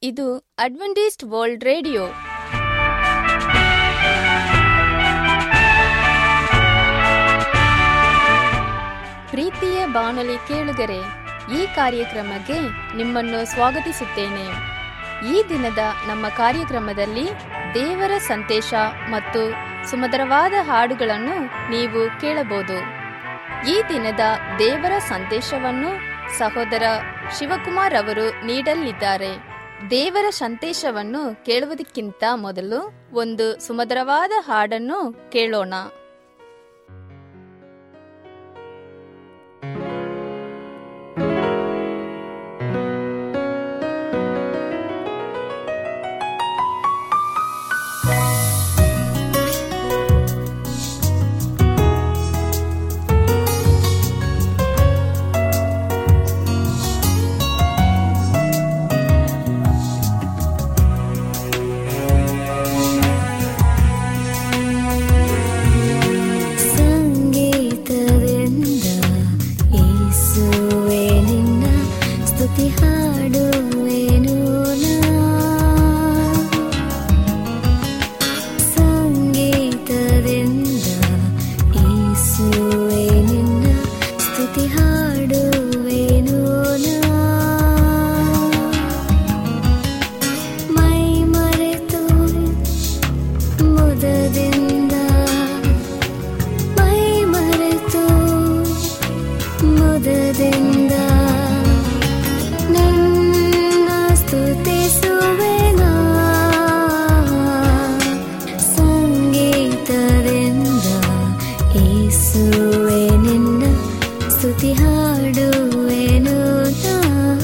ಇದು Adventist world radio ಪ್ರೀತಿಯ ಬಾನುಲಿ ಕೇಳುಗರೆ ಈ ಕಾರ್ಯಕ್ರಮಕ್ಕೆ ನಿಮ್ಮನ್ನು ಸ್ವಾಗತಿಸುತ್ತೇನೆ ಈ ದಿನದ ನಮ್ಮ ಕಾರ್ಯಕ್ರಮದಲ್ಲಿ ದೇವರ ಸಂದೇಶ ಮತ್ತು ಸುಮಧುರವಾದ ಹಾಡುಗಳನ್ನು ನೀವು ಕೇಳಬಹುದು ಈ ದಿನದ ದೇವರ ಸಂದೇಶವನ್ನು ಸಹೋದರ ಶಿವಕುಮಾರ್ ಅವರು ನೀಡಲಿದ್ದಾರೆ ದೇವರ ಸಂದೇಶವನ್ನು ಕೇಳುವುದಕ್ಕಿಂತ ಮೊದಲು ಒಂದು ಸುಮಧುರವಾದ ಹಾಡನ್ನು ಕೇಳೋಣ ಸಂಗೀತದಿಂದ ಯೇಸುವೆ ನಿನ್ನ ಸ್ತುತಿ ಹಾಡುವೆನು ನಾ. ಸಂಗೀತದಿಂದ ಯೇಸುವೆ ನಿನ್ನ ಸ್ತುತಿ ಹಾಡುವೆನು ನಾ. ಮೈ ಮರೆತು ಮುದದಿಂದ ಮೈ ಮರೆತು ಮುದದಿಂದ ನನ್ನ ಸ್ತುತಿಸುವೆನ ಸಂಗೀತದಿಂದ ಏಸುವೆ ನಿನ್ನ ಸ್ತುತಿ ಹಾಡುವೆನು ನಾ.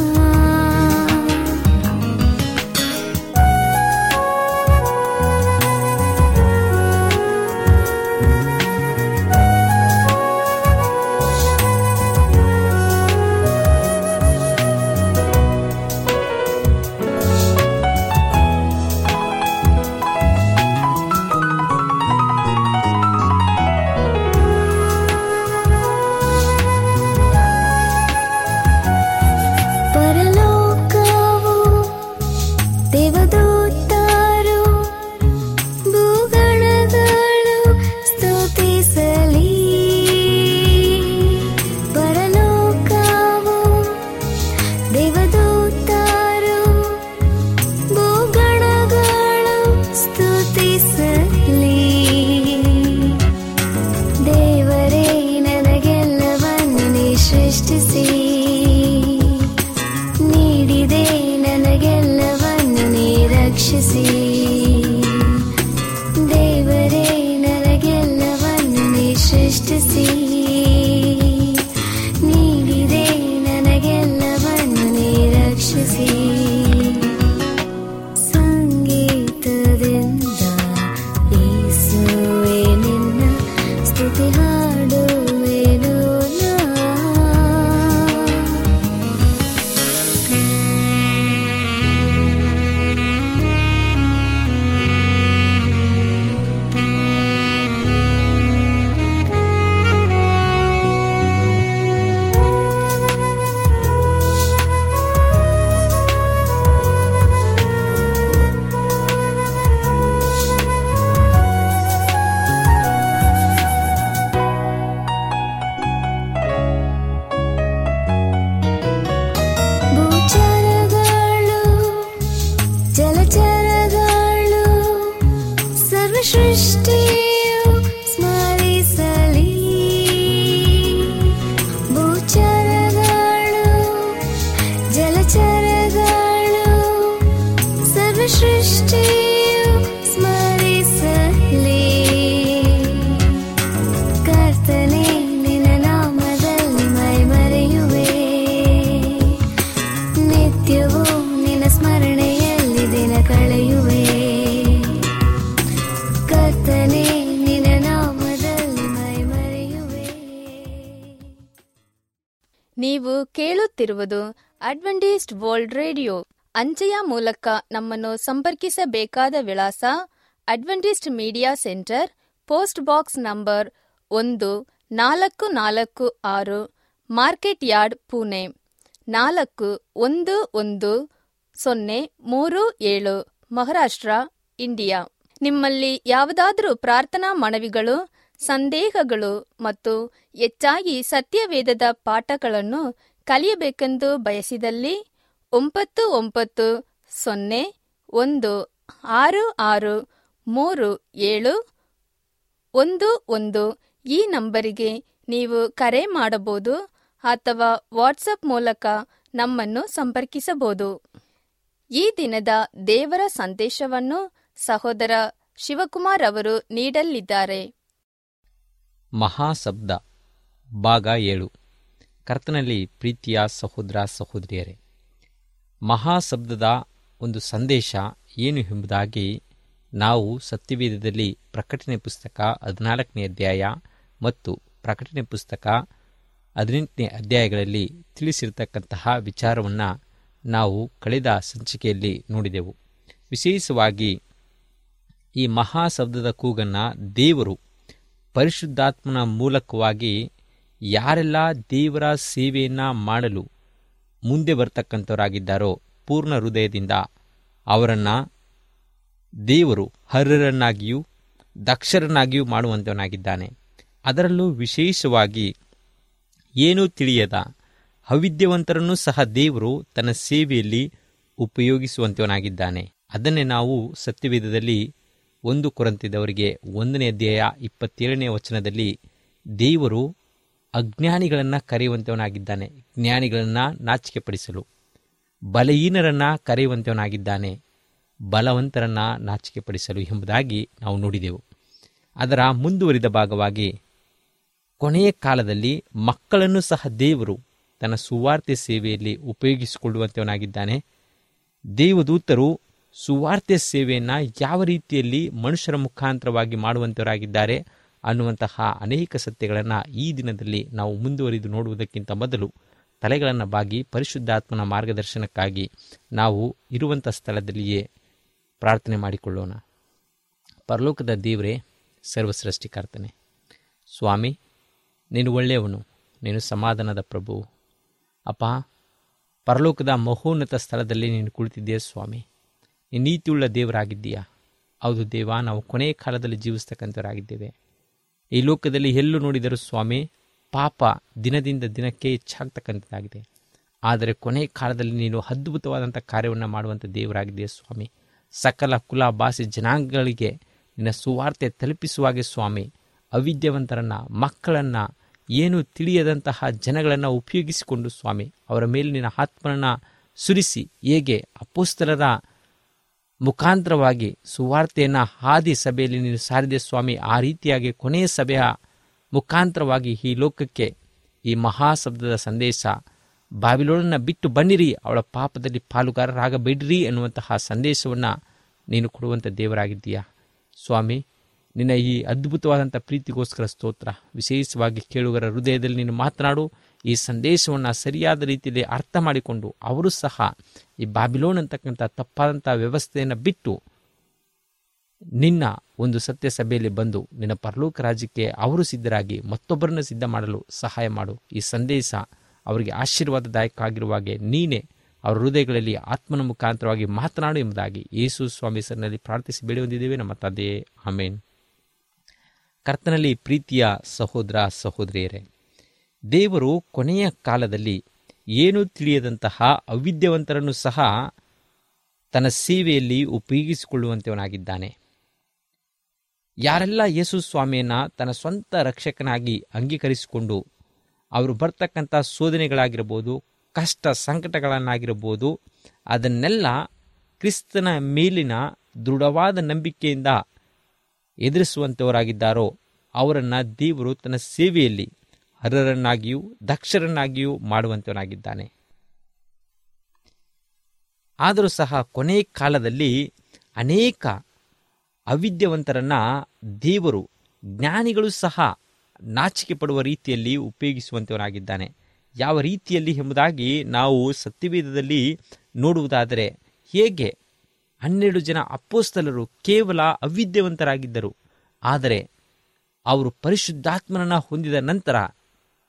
ಪರಲೋಕವು ದೇವದೂತರು ಭೂಗಣಗಳು ಸ್ತುತಿಸಲಿ ಪರಲೋಕವು ದೇವದೂತರು ಭೂಗಣಗಳು ಸ್ತುತಿಸಲಿ ದೇವರೇ ನನಗೆಲ್ಲವನ್ನು ನೀ ಸೃಷ್ಟಿಸಿ ನೀಡಿದೆ ನನಗೆಲ್ಲವನ್ನು ನೀ ರಕ್ಷಿಸಿ ದೇವರೇ ನನಗೆಲ್ಲವನ್ನು ನೀ ಸೃಷ್ಟಿಸಿ ನೀಡಿದೆ ನನಗೆಲ್ಲವನ್ನು ನೀ ರಕ್ಷಿಸಿ ಸಂಗೀತದಿಂದ ಯೇಸುವೆ ನಿನ್ನ ಸ್ತುತಿ ಹಾಡುವೆನು ನಾ. ಭೂಚರಗಳು ಜಲಚರಗಳು ಸರ್ವ ಸೃಷ್ಟಿಯು ಸ್ಮರಿಸಲಿ ಭೂಚರಗಳು ಜಲಚರಗಳು ಸರ್ವ ಸೃಷ್ಟಿಯು ಸ್ಮರಿಸಲಿ ಕರ್ತನೆ ನಿನ್ನ ನಾಮದಲ್ಲಿ ಮೈ ಮರೆಯುವೆ ನಿತ್ಯವೂ ನಿನ್ನ ಸ್ಮರಣೆಯಲ್ಲಿ ದಿನ ಕಳೆಯುವೆ ಕರ್ತನೆ ನಿನ್ನ ನಾಮದಲ್ಲಿ ಮೈ ಮರೆಯುವೆ ನೀವು ಕೇಳುತ್ತಿರುವುದು ಅಡ್ವೆಂಟಿಸ್ಟ್ ವರ್ಲ್ಡ್ ರೇಡಿಯೋ ಅಂಚೆಯ ಮೂಲಕ ನಮ್ಮನ್ನು ಸಂಪರ್ಕಿಸಬೇಕಾದ ವಿಳಾಸ Adventist media centre post box number ಒಂದು ನಾಲ್ಕು ನಾಲ್ಕು ಆರು ಮಾರ್ಕೆಟ್ ಯಾರ್ಡ್ ಪುಣೆ ನಾಲ್ಕು ಒಂದು ಒಂದು ಸೊನ್ನೆ ಮೂರು ಏಳು ಮಹಾರಾಷ್ಟ್ರ ಇಂಡಿಯಾ ನಿಮ್ಮಲ್ಲಿ ಯಾವುದಾದರೂ ಪ್ರಾರ್ಥನಾ ಮನವಿಗಳು ಸಂದೇಹಗಳು ಮತ್ತು ಹೆಚ್ಚಾಗಿ ಸತ್ಯವೇದದ ಪಾಠಗಳನ್ನು ಕಲಿಯಬೇಕೆಂದು ಬಯಸಿದಲ್ಲಿ ಒಂಬತ್ತು ಒಂಬತ್ತು ಸೊನ್ನೆ ಒಂದು ಆರು ಆರು ಮೂರು ಏಳು ಒಂದು ಒಂದು ಈ ನಂಬರಿಗೆ ನೀವು ಕರೆ ಮಾಡಬಹುದು ಅಥವಾ ವಾಟ್ಸಪ್ ಮೂಲಕ ನಮ್ಮನ್ನು ಸಂಪರ್ಕಿಸಬಹುದು ಈ ದಿನದ ದೇವರ ಸಂದೇಶವನ್ನು ಸಹೋದರ ಶಿವಕುಮಾರ್ ಅವರು ನೀಡಲಿದ್ದಾರೆ ಮಹಾಶಬ್ದ ಭಾಗ ಏಳು ಕರ್ತನಲ್ಲಿ ಪ್ರೀತಿಯ ಸಹೋದರ ಸಹೋದರಿಯರೇ ಮಹಾಶಬ್ದದ ಒಂದು ಸಂದೇಶ ಏನು ಎಂಬುದಾಗಿ ನಾವು ಸತ್ಯವೇದದಲ್ಲಿ ಪ್ರಕಟಣೆ ಪುಸ್ತಕ ಹದಿನಾಲ್ಕನೇ ಅಧ್ಯಾಯ ಮತ್ತು ಪ್ರಕಟಣೆ ಪುಸ್ತಕ ಹದಿನೆಂಟನೇ ಅಧ್ಯಾಯಗಳಲ್ಲಿ ತಿಳಿಸಿರ್ತಕ್ಕಂತಹ ವಿಚಾರವನ್ನು ನಾವು ಕಳೆದ ಸಂಚಿಕೆಯಲ್ಲಿ ನೋಡಿದೆವು ವಿಶೇಷವಾಗಿ ಈ ಮಹಾಶಬ್ದದ ಕೂಗನ್ನು ದೇವರು ಪರಿಶುದ್ಧಾತ್ಮನ ಮೂಲಕವಾಗಿ ಯಾರೆಲ್ಲ ದೇವರ ಸೇವೆಯನ್ನು ಮಾಡಲು ಮುಂದೆ ಬರ್ತಕ್ಕಂಥವರಾಗಿದ್ದಾರೋ ಪೂರ್ಣ ಹೃದಯದಿಂದ ಅವರನ್ನು ದೇವರು ಹರ್ರರನ್ನಾಗಿಯೂ ದಕ್ಷರನ್ನಾಗಿಯೂ ಮಾಡುವಂಥವನಾಗಿದ್ದಾನೆ ಅದರಲ್ಲೂ ವಿಶೇಷವಾಗಿ ಏನೂ ತಿಳಿಯದ ಅವಿದ್ಯವಂತರನ್ನೂ ಸಹ ದೇವರು ತನ್ನ ಸೇವೆಯಲ್ಲಿ ಉಪಯೋಗಿಸುವಂಥವನಾಗಿದ್ದಾನೆ ಅದನ್ನೇ ನಾವು ಸತ್ಯವೇದದಲ್ಲಿ ಒಂದು ಕೊರಂತಿದವರಿಗೆ ಒಂದನೇ ಅಧ್ಯಾಯ ಇಪ್ಪತ್ತೇಳನೇ ವಚನದಲ್ಲಿ ದೇವರು ಅಜ್ಞಾನಿಗಳನ್ನು ಕರೆಯುವಂಥವನಾಗಿದ್ದಾನೆ ಜ್ಞಾನಿಗಳನ್ನು ನಾಚಿಕೆಪಡಿಸಲು ಬಲಹೀನರನ್ನು ಕರೆಯುವಂಥವನಾಗಿದ್ದಾನೆ ಬಲವಂತರನ್ನು ನಾಚಿಕೆಪಡಿಸಲು ಎಂಬುದಾಗಿ ನಾವು ನೋಡಿದೆವು ಅದರ ಮುಂದುವರಿದ ಭಾಗವಾಗಿ ಕೊನೆಯ ಕಾಲದಲ್ಲಿ ಮಕ್ಕಳನ್ನು ಸಹ ದೇವರು ತನ್ನ ಸುವಾರ್ತೆ ಸೇವೆಯಲ್ಲಿ ಉಪಯೋಗಿಸಿಕೊಳ್ಳುವಂಥವನಾಗಿದ್ದಾನೆ ದೇವದೂತರು ಸುವಾರ್ತೆ ಸೇವೆಯನ್ನು ಯಾವ ರೀತಿಯಲ್ಲಿ ಮನುಷ್ಯರ ಮುಖಾಂತರವಾಗಿ ಮಾಡುವಂಥವರಾಗಿದ್ದಾರೆ ಅನ್ನುವಂತಹ ಅನೇಕ ಸತ್ಯಗಳನ್ನು ಈ ದಿನದಲ್ಲಿ ನಾವು ಮುಂದುವರಿದು ನೋಡುವುದಕ್ಕಿಂತ ಮೊದಲು ತಲೆಗಳನ್ನು ಬಾಗಿ ಪರಿಶುದ್ಧಾತ್ಮನ ಮಾರ್ಗದರ್ಶನಕ್ಕಾಗಿ ನಾವು ಇರುವಂಥ ಸ್ಥಳದಲ್ಲಿಯೇ ಪ್ರಾರ್ಥನೆ ಮಾಡಿಕೊಳ್ಳೋಣ ಪರಲೋಕದ ದೇವರೇ ಸರ್ವಸೃಷ್ಟಿಕರ್ತನೆ ಸ್ವಾಮಿ ನೀನು ಒಳ್ಳೆಯವನು ನೀನು ಸಮಾಧಾನದ ಪ್ರಭು ಅಪ್ಪ ಪರಲೋಕದ ಮಹೋನ್ನತ ಸ್ಥಳದಲ್ಲಿ ನೀನು ಕುಳಿತಿದ್ದೀಯ ಸ್ವಾಮಿ ನೀನು ನೀತಿಯುಳ್ಳ ದೇವರಾಗಿದ್ದೀಯಾ ಹೌದು ದೇವ ನಾವು ಕೊನೆಯ ಕಾಲದಲ್ಲಿ ಜೀವಿಸ್ತಕ್ಕಂಥವರಾಗಿದ್ದೇವೆ ಈ ಲೋಕದಲ್ಲಿ ಎಲ್ಲೂ ನೋಡಿದರೂ ಸ್ವಾಮಿ ಪಾಪ ದಿನದಿಂದ ದಿನಕ್ಕೆ ಹೆಚ್ಚಾಗ್ತಕ್ಕಂಥದ್ದಾಗಿದೆ ಆದರೆ ಕೊನೆಯ ಕಾಲದಲ್ಲಿ ನೀನು ಅದ್ಭುತವಾದಂಥ ಕಾರ್ಯವನ್ನು ಮಾಡುವಂಥ ದೇವರಾಗಿದೆಯಾ ಸ್ವಾಮಿ ಸಕಲ ಕುಲ ಭಾಷೆ ಜನಾಂಗಗಳಿಗೆ ನಿನ್ನ ಸುವಾರ್ತೆ ತಲುಪಿಸುವಾಗೆ ಸ್ವಾಮಿ ಅವಿದ್ಯಾವಂತರನ್ನು ಮಕ್ಕಳನ್ನು ಏನು ತಿಳಿಯದಂತಹ ಜನಗಳನ್ನು ಉಪಯೋಗಿಸಿಕೊಂಡು ಸ್ವಾಮಿ ಅವರ ಮೇಲೆ ನಿನ್ನ ಆತ್ಮನನ್ನು ಸುರಿಸಿ ಹೇಗೆ ಅಪೋಸ್ತಲರ ಮುಖಾಂತರವಾಗಿ ಸುವಾರ್ತೆಯನ್ನು ಹಾದಿ ಸಭೆಯಲ್ಲಿ ನೀನು ಸಾರಿದೆ ಸ್ವಾಮಿ ಆ ರೀತಿಯಾಗಿ ಕೊನೆಯ ಸಭೆಯ ಮುಖಾಂತರವಾಗಿ ಈ ಲೋಕಕ್ಕೆ ಈ ಮಹಾಶಬ್ದದ ಸಂದೇಶ ಬಾಬಿಲೋಳನ್ನ ಬಿಟ್ಟು ಬನ್ನಿರಿ ಅವಳ ಪಾಪದಲ್ಲಿ ಪಾಲುಗಾರರಾಗಬೇಡ್ರಿ ಎನ್ನುವಂತಹ ಸಂದೇಶವನ್ನು ನೀನು ಕೊಡುವಂಥ ದೇವರಾಗಿದ್ದೀಯಾ ಸ್ವಾಮಿ ನಿನ್ನ ಈ ಅದ್ಭುತವಾದಂಥ ಪ್ರೀತಿಗೋಸ್ಕರ ಸ್ತೋತ್ರ ವಿಶೇಷವಾಗಿ ಕೇಳುಗರ ಹೃದಯದಲ್ಲಿ ನೀನು ಮಾತನಾಡು ಈ ಸಂದೇಶವನ್ನು ಸರಿಯಾದ ರೀತಿಯಲ್ಲಿ ಅರ್ಥ ಮಾಡಿಕೊಂಡು ಅವರು ಸಹ ಈ ಬಾಬಿಲೋನ್ ಅಂತಕ್ಕಂಥ ತಪ್ಪಾದಂಥ ವ್ಯವಸ್ಥೆಯನ್ನು ಬಿಟ್ಟು ನಿನ್ನ ಒಂದು ಸತ್ಯ ಸಭೆಯಲ್ಲಿ ಬಂದು ನಿನ್ನ ಪರಲೋಕ ರಾಜ್ಯಕ್ಕೆ ಅವರು ಸಿದ್ಧರಾಗಿ ಮತ್ತೊಬ್ಬರನ್ನು ಸಿದ್ಧ ಮಾಡಲು ಸಹಾಯ ಮಾಡು ಈ ಸಂದೇಶ ಅವರಿಗೆ ಆಶೀರ್ವಾದದಾಯಕ ಆಗಿರುವಾಗೆ ನೀನೇ ಅವರ ಹೃದಯಗಳಲ್ಲಿ ಆತ್ಮನ ಮುಖಾಂತರವಾಗಿ ಮಾತನಾಡು ಎಂಬುದಾಗಿ ಯೇಸು ಸ್ವಾಮಿ ಸರ್ನಲ್ಲಿ ಪ್ರಾರ್ಥಿಸಿ ಬೇಡಿ ಹೊಂದಿದ್ದೇವೆ ನಮ್ಮ ತಂದೆಯೇ ಆಮೇನ್ ಕರ್ತನಲ್ಲಿ ಪ್ರೀತಿಯ ಸಹೋದರ ಸಹೋದರಿಯರೇ ದೇವರು ಕೊನೆಯ ಕಾಲದಲ್ಲಿ ಏನೂ ತಿಳಿಯದಂತಹ ಅವಿದ್ಯವಂತರನ್ನು ಸಹ ತನ್ನ ಸೇವೆಯಲ್ಲಿ ಉಪಯೋಗಿಸಿಕೊಳ್ಳುವಂತವನಾಗಿದ್ದಾನೆ ಯಾರೆಲ್ಲ ಯೇಸು ಸ್ವಾಮಿಯನ್ನ ತನ್ನ ಸ್ವಂತ ರಕ್ಷಕನಾಗಿ ಅಂಗೀಕರಿಸಿಕೊಂಡು ಅವರು ಬರ್ತಕ್ಕಂಥ ಶೋಧನೆಗಳಾಗಿರ್ಬೋದು ಕಷ್ಟ ಸಂಕಟಗಳನ್ನಾಗಿರ್ಬೋದು ಅದನ್ನೆಲ್ಲ ಕ್ರಿಸ್ತನ ಮೇಲಿನ ದೃಢವಾದ ನಂಬಿಕೆಯಿಂದ ಎದುರಿಸುವಂಥವರಾಗಿದ್ದಾರೋ ಅವರನ್ನು ದೇವರು ತನ್ನ ಸೇವೆಯಲ್ಲಿ ಅರ್ಹರನ್ನಾಗಿಯೂ ದಕ್ಷರನ್ನಾಗಿಯೂ ಮಾಡುವಂಥವನಾಗಿದ್ದಾನೆ ಆದರೂ ಸಹ ಕೊನೆ ಕಾಲದಲ್ಲಿ ಅನೇಕ ಅವಿದ್ಯವಂತರನ್ನ ದೇವರು ಜ್ಞಾನಿಗಳು ಸಹ ನಾಚಿಕೆ ಪಡುವ ರೀತಿಯಲ್ಲಿ ಉಪಯೋಗಿಸುವಂಥವನಾಗಿದ್ದಾನೆ ಯಾವ ರೀತಿಯಲ್ಲಿ ಎಂಬುದಾಗಿ ನಾವು ಸತ್ಯವೇದದಲ್ಲಿ ನೋಡುವುದಾದರೆ ಹೇಗೆ ಹನ್ನೆರಡು ಜನ ಅಪ್ಪೋಸ್ತಲರು ಕೇವಲ ಅವಿದ್ಯವಂತರಾಗಿದ್ದರು ಆದರೆ ಅವರು ಪರಿಶುದ್ಧಾತ್ಮನನ್ನು ಹೊಂದಿದ ನಂತರ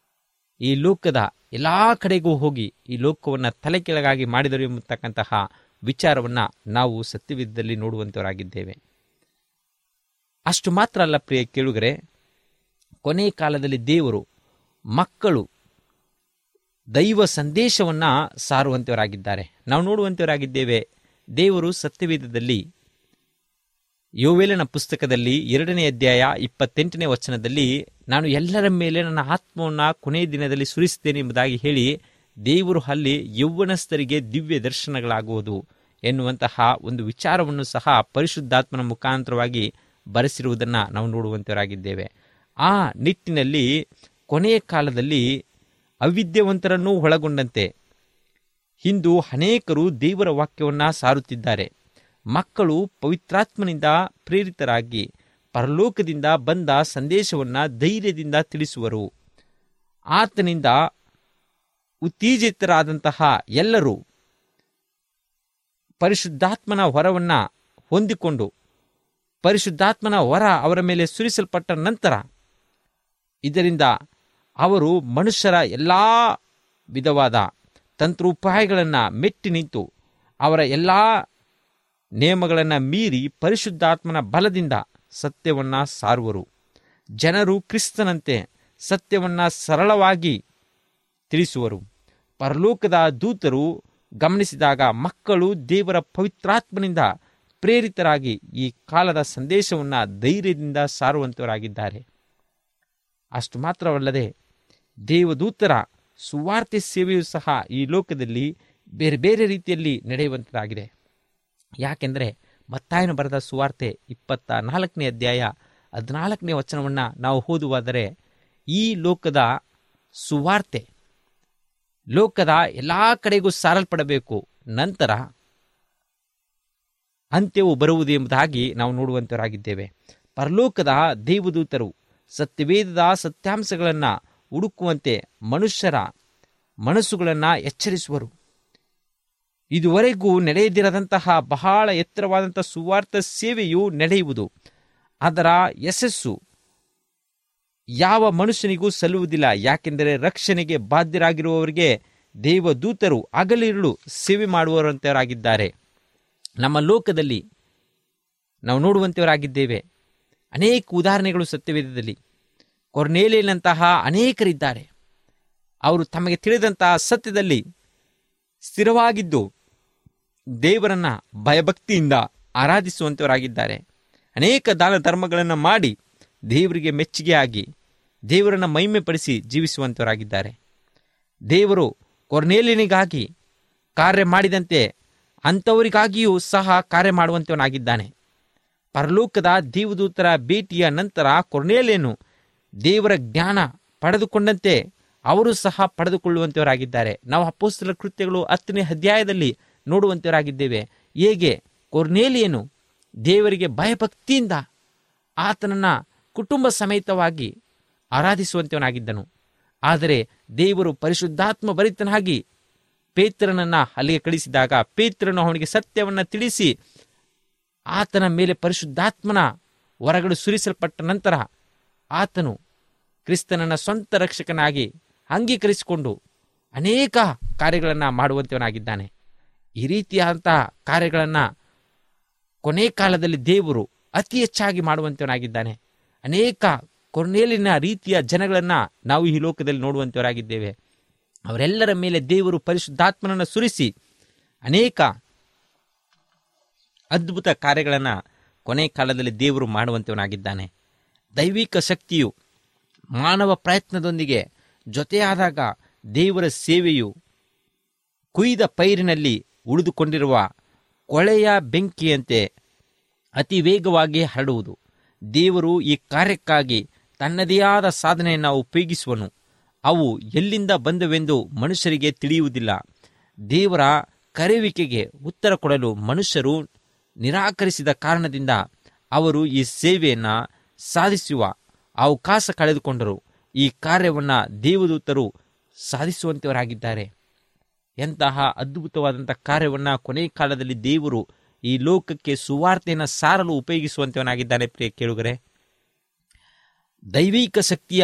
ಈ ಲೋಕದ ಎಲ್ಲ ಕಡೆಗೂ ಹೋಗಿ ಈ ಲೋಕವನ್ನು ತಲೆ ಕೆಳಗಾಗಿ ಮಾಡಿದರು ಎಂಬತಕ್ಕಂತಹ ವಿಚಾರವನ್ನು ನಾವು ಸತ್ಯವಿಧದಲ್ಲಿ ನೋಡುವಂಥವರಾಗಿದ್ದೇವೆ ಅಷ್ಟು ಮಾತ್ರ ಅಲ್ಲ ಪ್ರಿಯ ಕೇಳುಗರೆ ಕೊನೆ ಕಾಲದಲ್ಲಿ ದೇವರು ಮಕ್ಕಳು ದೈವ ಸಂದೇಶವನ್ನು ಸಾರುವಂಥವರಾಗಿದ್ದಾರೆ ನಾವು ನೋಡುವಂಥವರಾಗಿದ್ದೇವೆ ದೇವರು ಸತ್ಯವೇದದಲ್ಲಿ ಯೋವೇಲನ ಪುಸ್ತಕದಲ್ಲಿ ಎರಡನೇ ಅಧ್ಯಾಯ ಇಪ್ಪತ್ತೆಂಟನೇ ವಚನದಲ್ಲಿ ನಾನು ಎಲ್ಲರ ಮೇಲೆ ನನ್ನ ಆತ್ಮವನ್ನು ಕೊನೆಯ ದಿನದಲ್ಲಿ ಸುರಿಸುತ್ತೇನೆ ಎಂಬುದಾಗಿ ಹೇಳಿ ದೇವರು ಅಲ್ಲಿ ಯೌವನಸ್ಥರಿಗೆ ದಿವ್ಯ ದರ್ಶನಗಳಾಗುವುದು ಎನ್ನುವಂತಹ ಒಂದು ವಿಚಾರವನ್ನು ಸಹ ಪರಿಶುದ್ಧಾತ್ಮನ ಮುಖಾಂತರವಾಗಿ ಬರೆಸಿರುವುದನ್ನು ನಾವು ನೋಡುವಂತವರಾಗಿದ್ದೇವೆ ಆ ನಿಟ್ಟಿನಲ್ಲಿ ಕೊನೆಯ ಕಾಲದಲ್ಲಿ ಅವಿದ್ಯಾವಂತರನ್ನೂ ಒಳಗೊಂಡಂತೆ ಇಂದು ಅನೇಕರು ದೇವರ ವಾಕ್ಯವನ್ನು ಸಾರುತ್ತಿದ್ದಾರೆ ಮಕ್ಕಳು ಪವಿತ್ರಾತ್ಮನಿಂದ ಪ್ರೇರಿತರಾಗಿ ಪರಲೋಕದಿಂದ ಬಂದ ಸಂದೇಶವನ್ನು ಧೈರ್ಯದಿಂದ ತಿಳಿಸುವರು ಆತನಿಂದ ಉತ್ತೇಜಿತರಾದಂತಹ ಎಲ್ಲರೂ ಪರಿಶುದ್ಧಾತ್ಮನ ಹೊರವನ್ನ ಹೊಂದಿಕೊಂಡು ಪರಿಶುದ್ಧಾತ್ಮನ ಹೊರ ಅವರ ಮೇಲೆ ಸುರಿಸಲ್ಪಟ್ಟ ನಂತರ ಇದರಿಂದ ಅವರು ಮನುಷ್ಯರ ಎಲ್ಲ ವಿಧವಾದ ತಂತ್ರೋಪಾಯಗಳನ್ನು ಮೆಟ್ಟಿ ನಿಂತು ಅವರ ಎಲ್ಲ ನಿಯಮಗಳನ್ನು ಮೀರಿ ಪರಿಶುದ್ಧಾತ್ಮನ ಬಲದಿಂದ ಸತ್ಯವನ್ನು ಸಾರುವರು ಜನರು ಕ್ರಿಸ್ತನಂತೆ ಸತ್ಯವನ್ನು ಸರಳವಾಗಿ ತಿಳಿಸುವರು ಪರಲೋಕದ ದೂತರು ಗಮನಿಸಿದಾಗ ಮಕ್ಕಳು ದೇವರ ಪವಿತ್ರಾತ್ಮನಿಂದ ಪ್ರೇರಿತರಾಗಿ ಈ ಕಾಲದ ಸಂದೇಶವನ್ನು ಧೈರ್ಯದಿಂದ ಸಾರುವಂತವರಾಗಿದ್ದಾರೆ ಅಷ್ಟು ಮಾತ್ರವಲ್ಲದೆ ದೇವದೂತರ ಸುವಾರ್ತೆ ಸೇವೆಯೂ ಸಹ ಈ ಲೋಕದಲ್ಲಿ ಬೇರೆ ಬೇರೆ ರೀತಿಯಲ್ಲಿ ನಡೆಯುವಂಥದ್ದಾಗಿದೆ ಯಾಕೆಂದರೆ ಮತ್ತಾಯನು ಬರೆದ ಸುವಾರ್ತೆ ಇಪ್ಪತ್ತ ನಾಲ್ಕನೇ ಅಧ್ಯಾಯ ಹದಿನಾಲ್ಕನೇ ವಚನವನ್ನು ನಾವು ಓದುವಾದರೆ ಈ ಲೋಕದ ಸುವಾರ್ತೆ ಲೋಕದ ಎಲ್ಲ ಕಡೆಗೂ ಸಾರಲ್ಪಡಬೇಕು ನಂತರ ಅಂತ್ಯವು ಬರುವುದು ಎಂಬುದಾಗಿ ನಾವು ನೋಡುವಂತವರಾಗಿದ್ದೇವೆ ಪರಲೋಕದ ದೇವದೂತರು ಸತ್ಯವೇದದ ಸತ್ಯಾಂಶಗಳನ್ನು ಹುಡುಕುವಂತೆ ಮನುಷ್ಯರ ಮನಸ್ಸುಗಳನ್ನು ಎಚ್ಚರಿಸುವರು ಇದುವರೆಗೂ ನಡೆಯದಿರದಂತಹ ಬಹಳ ಎತ್ತರವಾದಂಥ ಸುವಾರ್ಥ ಸೇವೆಯು ನಡೆಯುವುದು ಅದರ ಯಶಸ್ಸು ಯಾವ ಮನುಷ್ಯನಿಗೂ ಸಲ್ಲುವುದಿಲ್ಲ ಯಾಕೆಂದರೆ ರಕ್ಷಣೆಗೆ ಬಾಧ್ಯರಾಗಿರುವವರಿಗೆ ದೇವದೂತರು ಹಗಲಿರುಳು ಸೇವೆ ಮಾಡುವವರಂತವರಾಗಿದ್ದಾರೆ ನಮ್ಮ ಲೋಕದಲ್ಲಿ ನಾವು ನೋಡುವಂತವರಾಗಿದ್ದೇವೆ ಅನೇಕ ಉದಾಹರಣೆಗಳು ಸತ್ಯವೇದದಲ್ಲಿ ಕೊರ್ನೇಲಿನಂತಹ ಅನೇಕರಿದ್ದಾರೆ ಅವರು ತಮಗೆ ತಿಳಿದಂತಹ ಸತ್ಯದಲ್ಲಿ ಸ್ಥಿರವಾಗಿದ್ದು ದೇವರನ್ನ ಭಯಭಕ್ತಿಯಿಂದ ಆರಾಧಿಸುವಂತವರಾಗಿದ್ದಾರೆ ಅನೇಕ ದಾನ ಧರ್ಮಗಳನ್ನು ಮಾಡಿ ದೇವರಿಗೆ ಮೆಚ್ಚುಗೆಯಾಗಿ ದೇವರನ್ನು ಮಹಿಮೆಪಡಿಸಿ ಜೀವಿಸುವಂತವರಾಗಿದ್ದಾರೆ ದೇವರು ಕೊರ್ನೇಲಿನಿಗಾಗಿ ಕಾರ್ಯ ಮಾಡಿದಂತೆ ಅಂಥವರಿಗಾಗಿಯೂ ಸಹ ಕಾರ್ಯ ಮಾಡುವಂತವನಾಗಿದ್ದಾನೆ ಪರಲೋಕದ ದೇವದೂತರ ಭೇಟಿಯ ನಂತರ ಕೊರ್ನೇಲಿಯನು ದೇವರ ಜ್ಞಾನ ಪಡೆದುಕೊಂಡಂತೆ ಅವರು ಸಹ ಪಡೆದುಕೊಳ್ಳುವಂತವರಾಗಿದ್ದಾರೆ ನಾವು ಅಪೋಸ್ತಲ ಕೃತ್ಯಗಳು ಹತ್ತನೇ ಅಧ್ಯಾಯದಲ್ಲಿ ನೋಡುವಂತವರಾಗಿದ್ದೇವೆ ಹೇಗೆ ಕೊರ್ನೇಲಿಯನು ದೇವರಿಗೆ ಭಯಭಕ್ತಿಯಿಂದ ಆತನನ್ನ ಕುಟುಂಬ ಸಮೇತವಾಗಿ ಆರಾಧಿಸುವಂತವನಾಗಿದ್ದನು ಆದರೆ ದೇವರು ಪರಿಶುದ್ಧಾತ್ಮ ಭರಿತನಾಗಿ ಪೇತ್ರನನ್ನ ಅಲ್ಲಿಗೆ ಕಳಿಸಿದಾಗ ಪೇತ್ರನು ಅವನಿಗೆ ಸತ್ಯವನ್ನ ತಿಳಿಸಿ ಆತನ ಮೇಲೆ ಪರಿಶುದ್ಧಾತ್ಮನ ಹೊರಗಡೆ ಸುರಿಸಲ್ಪಟ್ಟ ನಂತರ ಆತನು ಕ್ರಿಸ್ತನನ್ನ ಸ್ವಂತ ರಕ್ಷಕನಾಗಿ ಅಂಗೀಕರಿಸಿಕೊಂಡು ಅನೇಕ ಕಾರ್ಯಗಳನ್ನು ಮಾಡುವಂತವನಾಗಿದ್ದಾನೆ ಈ ರೀತಿಯಾದಂತಹ ಕಾರ್ಯಗಳನ್ನು ಕೊನೆ ಕಾಲದಲ್ಲಿ ದೇವರು ಅತಿ ಹೆಚ್ಚಾಗಿ ಮಾಡುವಂತವನಾಗಿದ್ದಾನೆ ಅನೇಕ ಕೊರ್ನೇಲಿನ ರೀತಿಯ ಜನಗಳನ್ನು ನಾವು ಈ ಲೋಕದಲ್ಲಿ ನೋಡುವಂತವರಾಗಿದ್ದೇವೆ ಅವರೆಲ್ಲರ ಮೇಲೆ ದೇವರು ಪರಿಶುದ್ಧಾತ್ಮನನ್ನು ಸುರಿಸಿ ಅನೇಕ ಅದ್ಭುತ ಕಾರ್ಯಗಳನ್ನು ಕೊನೆ ಕಾಲದಲ್ಲಿ ದೇವರು ಮಾಡುವಂತವನಾಗಿದ್ದಾನೆ ದೈವಿಕ ಶಕ್ತಿಯು ಮಾನವ ಪ್ರಯತ್ನದೊಂದಿಗೆ ಜೊತೆಯಾದಾಗ ದೇವರ ಸೇವೆಯು ಕುಯ್ದ ಪೈರಿನಲ್ಲಿ ಉಳಿದುಕೊಂಡಿರುವ ಕೊಳೆಯ ಬೆಂಕಿಯಂತೆ ಅತಿ ವೇಗವಾಗಿ ಹರಡುವುದು ದೇವರು ಈ ಕಾರ್ಯಕ್ಕಾಗಿ ತನ್ನದೇ ಆದ ಸಾಧನೆಯನ್ನು ಉಪಯೋಗಿಸುವನು ಅವು ಎಲ್ಲಿಂದ ಬಂದವೆಂದು ಮನುಷ್ಯರಿಗೆ ತಿಳಿಯುವುದಿಲ್ಲ ದೇವರ ಕರೆಯುವಿಕೆಗೆ ಉತ್ತರ ಕೊಡಲು ಮನುಷ್ಯರು ನಿರಾಕರಿಸಿದ ಕಾರಣದಿಂದ ಅವರು ಈ ಸೇವೆಯನ್ನು ಸಾಧಿಸುವ ಅವಕಾಶ ಕಳೆದುಕೊಂಡರು ಈ ಕಾರ್ಯವನ್ನು ದೇವದೂತರು ಸಾಧಿಸುವಂತವರಾಗಿದ್ದಾರೆ ಎಂತಹ ಅದ್ಭುತವಾದಂಥ ಕಾರ್ಯವನ್ನು ಕೊನೆ ಕಾಲದಲ್ಲಿ ದೇವರು ಈ ಲೋಕಕ್ಕೆ ಸುವಾರ್ತೆಯನ್ನು ಸಾರಲು ಉಪಯೋಗಿಸುವಂತವನಾಗಿದ್ದಾನೆ ಪ್ರಿಯ ಕೇಳುಗರೆ ದೈವಿಕ ಶಕ್ತಿಯ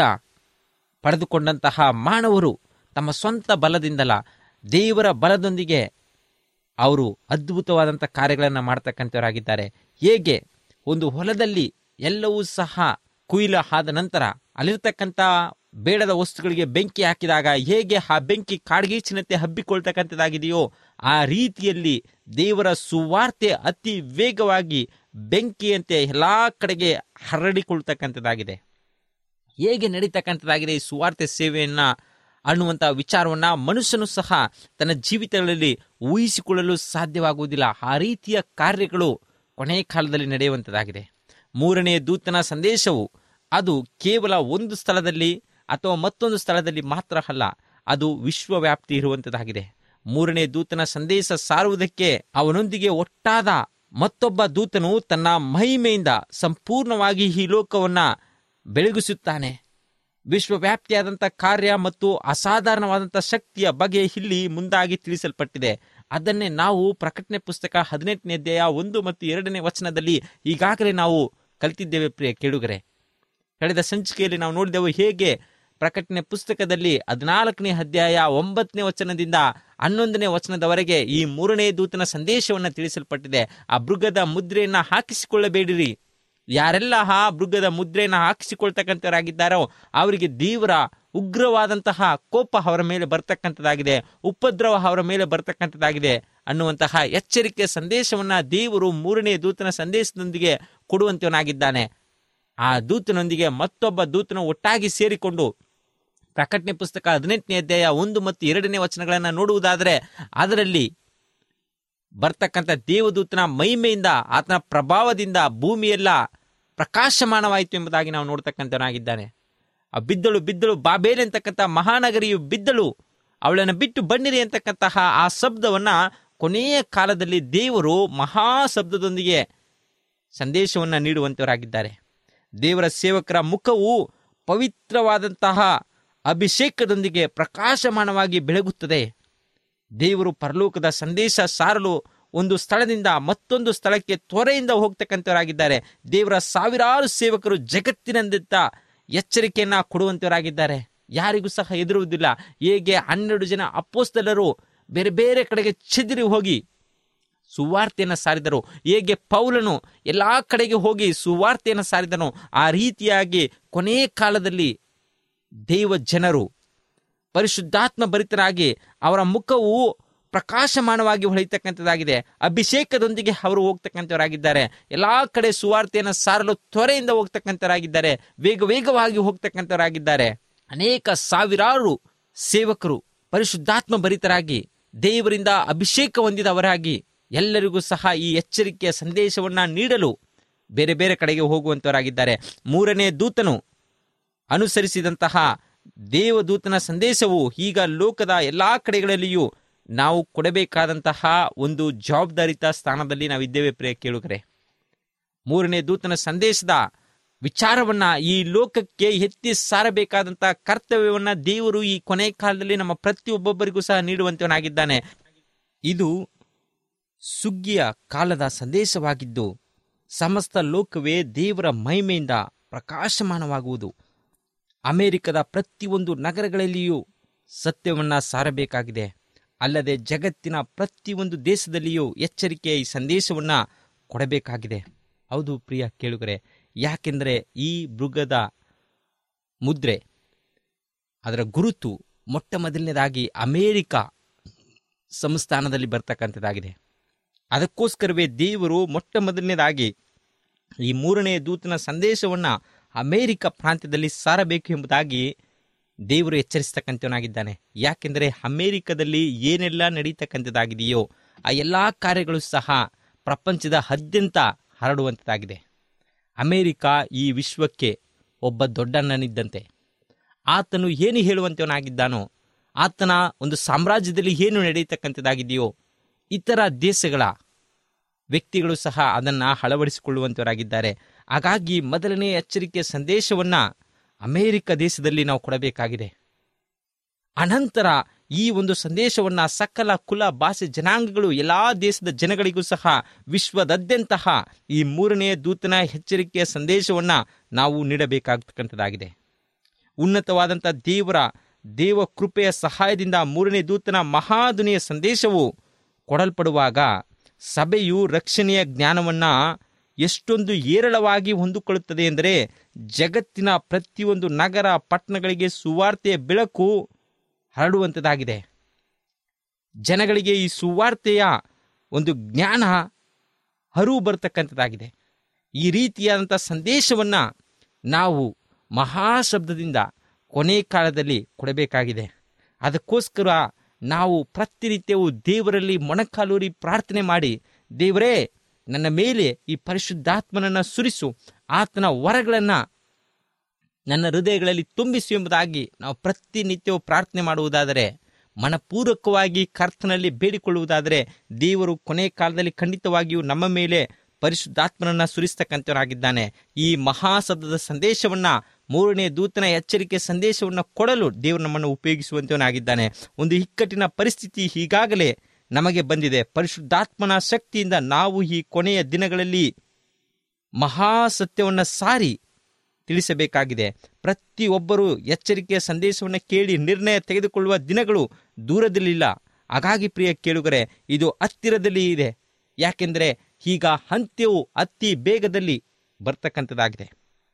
ಪಡೆದುಕೊಂಡಂತಹ ಮಾನವರು ತಮ್ಮ ಸ್ವಂತ ಬಲದಿಂದಲ ದೇವರ ಬಲದೊಂದಿಗೆ ಅವರು ಅದ್ಭುತವಾದಂಥ ಕಾರ್ಯಗಳನ್ನು ಮಾಡ್ತಕ್ಕಂಥವರಾಗಿದ್ದಾರೆ ಹೇಗೆ ಒಂದು ಹೊಲದಲ್ಲಿ ಎಲ್ಲವೂ ಸಹ ಕುಯ್ಲ ಆದ ನಂತರ ಅಲ್ಲಿರ್ತಕ್ಕಂಥ ಬೇಡದ ವಸ್ತುಗಳಿಗೆ ಬೆಂಕಿ ಹಾಕಿದಾಗ ಹೇಗೆ ಆ ಬೆಂಕಿ ಕಾಡ್ಗೀಚಿನಂತೆ ಹಬ್ಬಿಕೊಳ್ತಕ್ಕಂಥದ್ದಾಗಿದೆಯೋ ಆ ರೀತಿಯಲ್ಲಿ ದೇವರ ಸುವಾರ್ತೆ ಅತಿ ವೇಗವಾಗಿ ಬೆಂಕಿಯಂತೆ ಎಲ್ಲಾ ಕಡೆಗೆ ಹರಡಿಕೊಳ್ತಕ್ಕಂಥದ್ದಾಗಿದೆ ಹೇಗೆ ನಡೀತಕ್ಕಂಥದ್ದಾಗಿದೆ ಈ ಸುವಾರ್ತೆ ಸೇವೆಯನ್ನ ಅನ್ನುವಂಥ ವಿಚಾರವನ್ನ ಮನುಷ್ಯನು ಸಹ ತನ್ನ ಜೀವಿತಗಳಲ್ಲಿ ಊಹಿಸಿಕೊಳ್ಳಲು ಸಾಧ್ಯವಾಗುವುದಿಲ್ಲ ಆ ರೀತಿಯ ಕಾರ್ಯಗಳು ಕೊನೆಯ ಕಾಲದಲ್ಲಿ ನಡೆಯುವಂಥದ್ದಾಗಿದೆ ಮೂರನೇ ದೂತನ ಸಂದೇಶವು ಅದು ಕೇವಲ ಒಂದು ಸ್ಥಳದಲ್ಲಿ ಅಥವಾ ಮತ್ತೊಂದು ಸ್ಥಳದಲ್ಲಿ ಮಾತ್ರ ಅಲ್ಲ ಅದು ವಿಶ್ವವ್ಯಾಪ್ತಿ ಇರುವಂಥದ್ದಾಗಿದೆ ಮೂರನೇ ದೂತನ ಸಂದೇಶ ಸಾರುವುದಕ್ಕೆ ಅವನೊಂದಿಗೆ ಒಟ್ಟಾದ ಮತ್ತೊಬ್ಬ ದೂತನು ತನ್ನ ಮಹಿಮೆಯಿಂದ ಸಂಪೂರ್ಣವಾಗಿ ಈ ಲೋಕವನ್ನ ಬೆಳಗಿಸುತ್ತಾನೆ ವಿಶ್ವವ್ಯಾಪ್ತಿಯಾದಂಥ ಕಾರ್ಯ ಮತ್ತು ಅಸಾಧಾರಣವಾದಂಥ ಶಕ್ತಿಯ ಬಗ್ಗೆ ಇಲ್ಲಿ ಮುಂದಾಗಿ ತಿಳಿಸಲ್ಪಟ್ಟಿದೆ ಅದನ್ನೇ ನಾವು ಪ್ರಕಟಣೆ ಪುಸ್ತಕ ಹದಿನೆಂಟನೇ ಅಧ್ಯಾಯ ಒಂದು ಮತ್ತು ಎರಡನೇ ವಚನದಲ್ಲಿ ಈಗಾಗಲೇ ನಾವು ಕಲಿತಿದ್ದೇವೆ ಪ್ರಿಯ ಕೇಳುಗರೆ ಕಳೆದ ಸಂಚಿಕೆಯಲ್ಲಿ ನಾವು ನೋಡಿದೆವು ಹೇಗೆ ಪ್ರಕಟಣೆ ಪುಸ್ತಕದಲ್ಲಿ ಹದಿನಾಲ್ಕನೇ ಅಧ್ಯಾಯ ಒಂಬತ್ತನೇ ವಚನದಿಂದ ಹನ್ನೊಂದನೇ ವಚನದವರೆಗೆ ಈ ಮೂರನೇ ದೂತನ ಸಂದೇಶವನ್ನು ತಿಳಿಸಲ್ಪಟ್ಟಿದೆ ಆ ಮೃಗದ ಮುದ್ರೆಯನ್ನ ಹಾಕಿಸಿಕೊಳ್ಳಬೇಡಿರಿ ಯಾರೆಲ್ಲ ಆ ಮೃಗದ ಮುದ್ರೆಯನ್ನು ಹಾಕಿಸಿಕೊಳ್ತಕ್ಕಂಥವರಾಗಿದ್ದಾರೋ ಅವರಿಗೆ ದೇವರ ಉಗ್ರವಾದಂತಹ ಕೋಪ ಅವರ ಮೇಲೆ ಬರ್ತಕ್ಕಂಥದ್ದಾಗಿದೆ ಉಪದ್ರವ ಅವರ ಮೇಲೆ ಬರ್ತಕ್ಕಂಥದ್ದಾಗಿದೆ ಅನ್ನುವಂತಹ ಎಚ್ಚರಿಕೆ ಸಂದೇಶವನ್ನ ದೇವರು ಮೂರನೇ ದೂತನ ಸಂದೇಶದೊಂದಿಗೆ ಕೊಡುವಂತವನಾಗಿದ್ದಾನೆ ಆ ದೂತನೊಂದಿಗೆ ಮತ್ತೊಬ್ಬ ದೂತನು ಒಟ್ಟಾಗಿ ಸೇರಿಕೊಂಡು ಪ್ರಕಟಣೆ ಪುಸ್ತಕ ಹದಿನೆಂಟನೇ ಅಧ್ಯಾಯ ಒಂದು ಮತ್ತು ಎರಡನೇ ವಚನಗಳನ್ನು ನೋಡುವುದಾದರೆ ಅದರಲ್ಲಿ ಬರ್ತಕ್ಕಂಥ ದೇವದೂತನ ಮಹಿಮೆಯಿಂದ ಆತನ ಪ್ರಭಾವದಿಂದ ಭೂಮಿಯೆಲ್ಲ ಪ್ರಕಾಶಮಾನವಾಯಿತು ಎಂಬುದಾಗಿ ನಾವು ನೋಡ್ತಕ್ಕಂಥವನಾಗಿದ್ದಾನೆ ಆ ಬಿದ್ದಳು ಬಿದ್ದಳು ಬಾಬೇಲೆ ಅಂತಕ್ಕಂಥ ಮಹಾನಗರಿಯು ಬಿದ್ದಳು ಅವಳನ್ನು ಬಿಟ್ಟು ಬನ್ನಿರಿ ಅಂತಕ್ಕಂತಹ ಆ ಶಬ್ದವನ್ನ ಕೊನೆಯ ಕಾಲದಲ್ಲಿ ದೇವರು ಮಹಾ ಶಬ್ದದೊಂದಿಗೆ ಸಂದೇಶವನ್ನು ನೀಡುವಂತವರಾಗಿದ್ದಾರೆ ದೇವರ ಸೇವಕರ ಮುಖವು ಪವಿತ್ರವಾದಂತಹ ಅಭಿಷೇಕದೊಂದಿಗೆ ಪ್ರಕಾಶಮಾನವಾಗಿ ಬೆಳಗುತ್ತದೆ ದೇವರು ಪರಲೋಕದ ಸಂದೇಶ ಸಾರಲು ಒಂದು ಸ್ಥಳದಿಂದ ಮತ್ತೊಂದು ಸ್ಥಳಕ್ಕೆ ತ್ವರೆಯಿಂದ ಹೋಗ್ತಕ್ಕಂಥವರಾಗಿದ್ದಾರೆ ದೇವರ ಸಾವಿರಾರು ಸೇವಕರು ಜಗತ್ತಿನಂದಿದ್ದ ಎಚ್ಚರಿಕೆಯನ್ನ ಕೊಡುವಂತವರಾಗಿದ್ದಾರೆ ಯಾರಿಗೂ ಸಹ ಎದುರುವುದಿಲ್ಲ ಹೇಗೆ ಹನ್ನೆರಡು ಜನ ಅಪ್ಪೋಸ್ತಲರು ಬೇರೆ ಬೇರೆ ಕಡೆಗೆ ಚೆದರಿ ಹೋಗಿ ಸುವಾರ್ತೆಯನ್ನು ಸಾರಿದರು ಹೇಗೆ ಪೌಲನು ಎಲ್ಲಾ ಕಡೆಗೆ ಹೋಗಿ ಸುವಾರ್ತೆಯನ್ನು ಸಾರಿದನು ಆ ರೀತಿಯಾಗಿ ಕೊನೆಯ ಕಾಲದಲ್ಲಿ ದೇವ ಜನರು ಪರಿಶುದ್ಧಾತ್ಮ ಭರಿತರಾಗಿ ಅವರ ಮುಖವು ಪ್ರಕಾಶಮಾನವಾಗಿ ಹೊಳೆಯತಕ್ಕಂಥದ್ದಾಗಿದೆ ಅಭಿಷೇಕದೊಂದಿಗೆ ಅವರು ಹೋಗ್ತಕ್ಕಂಥವರಾಗಿದ್ದಾರೆ ಎಲ್ಲಾ ಕಡೆ ಸುವಾರ್ತೆಯನ್ನು ಸಾರಲು ತ್ವರೆಯಿಂದ ಹೋಗ್ತಕ್ಕಂಥವರಾಗಿದ್ದಾರೆ ವೇಗ ವೇಗವಾಗಿ ಹೋಗ್ತಕ್ಕಂಥವರಾಗಿದ್ದಾರೆ ಅನೇಕ ಸಾವಿರಾರು ಸೇವಕರು ಪರಿಶುದ್ಧಾತ್ಮ ಭರಿತರಾಗಿ ದೇವರಿಂದ ಅಭಿಷೇಕ ಹೊಂದಿದವರಾಗಿ ಎಲ್ಲರಿಗೂ ಸಹ ಈ ಎಚ್ಚರಿಕೆಯ ಸಂದೇಶವನ್ನ ನೀಡಲು ಬೇರೆ ಬೇರೆ ಕಡೆಗೆ ಹೋಗುವಂತವರಾಗಿದ್ದಾರೆ ಮೂರನೇ ದೂತನು ಅನುಸರಿಸಿದಂತಹ ದೇವದೂತನ ಸಂದೇಶವು ಈಗ ಲೋಕದ ಎಲ್ಲಾ ಕಡೆಗಳಲ್ಲಿಯೂ ನಾವು ಕೊಡಬೇಕಾದಂತಹ ಒಂದು ಜವಾಬ್ದಾರಿತ ಸ್ಥಾನದಲ್ಲಿ ನಾವಿದ್ದೇವೆ ಪ್ರಿಯ ಕೇಳುಗರೆ ಮೂರನೇ ದೂತನ ಸಂದೇಶದ ವಿಚಾರವನ್ನ ಈ ಲೋಕಕ್ಕೆ ಎತ್ತಿ ಸಾರಬೇಕಾದಂತಹ ಕರ್ತವ್ಯವನ್ನ ದೇವರು ಈ ಕೊನೆ ಕಾಲದಲ್ಲಿ ನಮ್ಮ ಪ್ರತಿಯೊಬ್ಬೊಬ್ಬರಿಗೂ ಸಹ ನೀಡುವಂತವನಾಗಿದ್ದಾನೆ ಇದು ಸುಗ್ಗಿಯ ಕಾಲದ ಸಂದೇಶವಾಗಿದ್ದು ಸಮಸ್ತ ಲೋಕವೇ ದೇವರ ಮಹಿಮೆಯಿಂದ ಪ್ರಕಾಶಮಾನವಾಗುವುದು ಅಮೆರಿಕದ ಪ್ರತಿಯೊಂದು ನಗರಗಳಲ್ಲಿಯೂ ಸತ್ಯವನ್ನ ಸಾರಬೇಕಾಗಿದೆ ಅಲ್ಲದೆ ಜಗತ್ತಿನ ಪ್ರತಿಯೊಂದು ದೇಶದಲ್ಲಿಯೂ ಎಚ್ಚರಿಕೆಯ ಈ ಸಂದೇಶವನ್ನ ಕೊಡಬೇಕಾಗಿದೆ ಹೌದು ಪ್ರಿಯ ಕೇಳುಗರೆ ಯಾಕೆಂದರೆ ಈ ಮೃಗದ ಮುದ್ರೆ ಅದರ ಗುರುತು ಮೊಟ್ಟ ಮೊದಲನೇದಾಗಿ ಅಮೇರಿಕ ಸಂಸ್ಥಾನದಲ್ಲಿ ಬರ್ತಕ್ಕಂಥದ್ದಾಗಿದೆ ಅದಕ್ಕೋಸ್ಕರವೇ ದೇವರು ಮೊಟ್ಟ ಮೊದಲನೇದಾಗಿ ಈ ಮೂರನೇ ದೂತನ ಸಂದೇಶವನ್ನ ಅಮೇರಿಕ ಪ್ರಾಂತ್ಯದಲ್ಲಿ ಸಾರಬೇಕು ಎಂಬುದಾಗಿ ದೇವರು ಎಚ್ಚರಿಸ್ತಕ್ಕಂಥವನಾಗಿದ್ದಾನೆ ಯಾಕೆಂದರೆ ಅಮೇರಿಕದಲ್ಲಿ ಏನೆಲ್ಲ ನಡೀತಕ್ಕಂಥದ್ದಾಗಿದೆಯೋ ಆ ಎಲ್ಲ ಕಾರ್ಯಗಳು ಸಹ ಪ್ರಪಂಚದ ಹದ್ಯಂತ ಹರಡುವಂಥದ್ದಾಗಿದೆ ಅಮೇರಿಕ ಈ ವಿಶ್ವಕ್ಕೆ ಒಬ್ಬ ದೊಡ್ಡಣ್ಣನಿದ್ದಂತೆ ಆತನು ಏನು ಹೇಳುವಂತವನಾಗಿದ್ದಾನೋ ಆತನ ಒಂದು ಸಾಮ್ರಾಜ್ಯದಲ್ಲಿ ಏನು ನಡೆಯತಕ್ಕಂಥದ್ದಾಗಿದೆಯೋ ಇತರ ದೇಶಗಳ ವ್ಯಕ್ತಿಗಳು ಸಹ ಅದನ್ನು ಅಳವಡಿಸಿಕೊಳ್ಳುವಂತವರಾಗಿದ್ದಾರೆ ಹಾಗಾಗಿ ಮೊದಲನೇ ಎಚ್ಚರಿಕೆ ಸಂದೇಶವನ್ನ ಅಮೇರಿಕ ದೇಶದಲ್ಲಿ ನಾವು ಕೊಡಬೇಕಾಗಿದೆ ಅನಂತರ ಈ ಒಂದು ಸಂದೇಶವನ್ನ ಸಕಲ ಕುಲ ಭಾಷೆ ಜನಾಂಗಗಳು ಎಲ್ಲಾ ದೇಶದ ಜನಗಳಿಗೂ ಸಹ ವಿಶ್ವದಾದ್ಯಂತಹ ಈ ಮೂರನೇ ದೂತನ ಎಚ್ಚರಿಕೆಯ ಸಂದೇಶವನ್ನ ನಾವು ನೀಡಬೇಕಾಗತಕ್ಕಂಥದ್ದಾಗಿದೆ ಉನ್ನತವಾದಂಥ ದೇವರ ದೇವ ಕೃಪೆಯ ಸಹಾಯದಿಂದ ಮೂರನೇ ದೂತನ ಮಹಾದುನಿಯ ಸಂದೇಶವು ಕೊಡಲ್ಪಡುವಾಗ ಸಭೆಯು ರಕ್ಷಣೆಯ ಜ್ಞಾನವನ್ನು ಎಷ್ಟೊಂದು ಏರಳವಾಗಿ ಹೊಂದಿಕೊಳ್ಳುತ್ತದೆ ಎಂದರೆ ಜಗತ್ತಿನ ಪ್ರತಿಯೊಂದು ನಗರ ಪಟ್ಟಣಗಳಿಗೆ ಸುವಾರ್ತೆಯ ಬೆಳಕು ಹರಡುವಂಥದ್ದಾಗಿದೆ ಜನಗಳಿಗೆ ಈ ಸುವಾರ್ತೆಯ ಒಂದು ಜ್ಞಾನ ಹರಿವು ಬರ್ತಕ್ಕಂಥದ್ದಾಗಿದೆ ಈ ರೀತಿಯಾದಂಥ ಸಂದೇಶವನ್ನು ನಾವು ಮಹಾಶಬ್ದದಿಂದ ಕೊನೆ ಕಾಲದಲ್ಲಿ ಕೊಡಬೇಕಾಗಿದೆ ಅದಕ್ಕೋಸ್ಕರ ನಾವು ಪ್ರತಿನಿತ್ಯವೂ ದೇವರಲ್ಲಿ ಮೊಣಕಾಲೂರಿ ಪ್ರಾರ್ಥನೆ ಮಾಡಿ ದೇವರೇ ನನ್ನ ಮೇಲೆ ಈ ಪರಿಶುದ್ಧಾತ್ಮನನ್ನು ಸುರಿಸು ಆತನ ವರಗಳನ್ನು ನನ್ನ ಹೃದಯಗಳಲ್ಲಿ ತುಂಬಿಸು ಎಂಬುದಾಗಿ ನಾವು ಪ್ರತಿನಿತ್ಯವೂ ಪ್ರಾರ್ಥನೆ ಮಾಡುವುದಾದರೆ ಮನಪೂರ್ವಕವಾಗಿ ಕರ್ತನಲ್ಲಿ ಬೇಡಿಕೊಳ್ಳುವುದಾದರೆ ದೇವರು ಕೊನೆ ಕಾಲದಲ್ಲಿ ಖಂಡಿತವಾಗಿಯೂ ನಮ್ಮ ಮೇಲೆ ಪರಿಶುದ್ಧಾತ್ಮನನ್ನ ಸುರಿಸ್ತಕ್ಕಂಥವನಾಗಿದ್ದಾನೆ ಈ ಮಹಾಸಬ್ದದ ಸಂದೇಶವನ್ನ ಮೂರನೇ ದೂತನ ಎಚ್ಚರಿಕೆ ಸಂದೇಶವನ್ನು ಕೊಡಲು ದೇವರು ನಮ್ಮನ್ನು ಉಪಯೋಗಿಸುವಂತವನಾಗಿದ್ದಾನೆ ಒಂದು ಇಕ್ಕಟ್ಟಿನ ಪರಿಸ್ಥಿತಿ ಈಗಾಗಲೇ ನಮಗೆ ಬಂದಿದೆ ಪರಿಶುದ್ಧಾತ್ಮನ ಶಕ್ತಿಯಿಂದ ನಾವು ಈ ಕೊನೆಯ ದಿನಗಳಲ್ಲಿ ಮಹಾಸತ್ಯವನ್ನು ಸಾರಿ ತಿಳಿಸಬೇಕಾಗಿದೆ ಪ್ರತಿಯೊಬ್ಬರೂ ಎಚ್ಚರಿಕೆಯ ಸಂದೇಶವನ್ನು ಕೇಳಿ ನಿರ್ಣಯ ತೆಗೆದುಕೊಳ್ಳುವ ದಿನಗಳು ದೂರದಲ್ಲಿಲ್ಲ ಹಾಗಾಗಿ ಪ್ರಿಯ ಕೇಳುಗರೆ ಇದು ಹತ್ತಿರದಲ್ಲಿ ಇದೆ ಯಾಕೆಂದರೆ ಈಗ ಅಂತ್ಯವು ಅತಿ ಬೇಗದಲ್ಲಿ ಬರ್ತಕ್ಕಂಥದ್ದಾಗಿದೆ